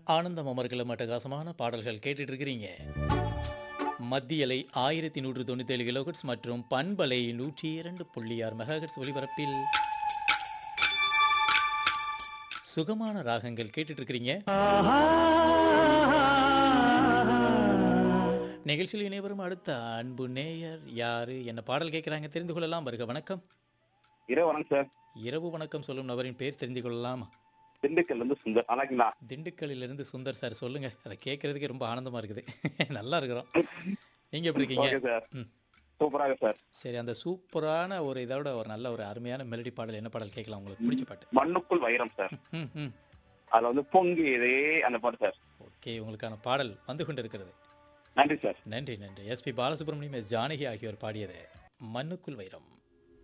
ஆனந்தம் அமர்களும் அட்டகாசமான பாடல்கள் கேட்டுட்டு இருக்கிறீங்க மத்தியலை ஆயிரத்தி நூற்று தொண்ணூத்தி ஏழு கிலோஹெட்ஸ் மற்றும் பண்பலை நூற்றி இரண்டு புள்ளி ஆறு மெகாஹெட்ஸ் ஒலிபரப்பில் சுகமான ராகங்கள் கேட்டுட்டு இருக்கிறீங்க நிகழ்ச்சியில் இணைவரும் அடுத்த அன்பு நேயர் யாரு என்ன பாடல் கேட்குறாங்க தெரிந்து கொள்ளலாம் வருக வணக்கம் இரவு வணக்கம் சார் இரவு வணக்கம் சொல்லும் நபரின் பேர் தெரிந்து கொள்ளலாமா திண்டுக்கல்ல இருந்து சுந்தர் வணக்கங்களா திண்டுக்கல்லிலிருந்து சுந்தர் சார் சொல்லுங்க அதை கேட்கறதுக்கே ரொம்ப ஆனந்தமா இருக்குது நல்லா இருக்கிறோம் நீங்க எப்படி இருக்கீங்க ஓகே சார் ம். சூப்பராக சார் சரி அந்த சூப்பரான ஒரு இதோட ஒரு நல்ல ஒரு அருமையான மெலடி பாடல் என்ன பாடல் கேட்கலாம் உங்களுக்கு பிடிச்ச பாட்டு மண்ணுக்குள் வைரம் சார் ம் ம் அதுல வந்து பொங்கி இதே அந்த பாட்டு சார் ஓகே உங்களுக்கான பாடல் வந்து கொண்டு இருக்கிறது நன்றி சார் நன்றி நன்றி எஸ்பி பாலசுப்ரமணியம் எஸ் ஜானகி ஆகியோர் பாடியது மண்ணுக்குள் வைரம்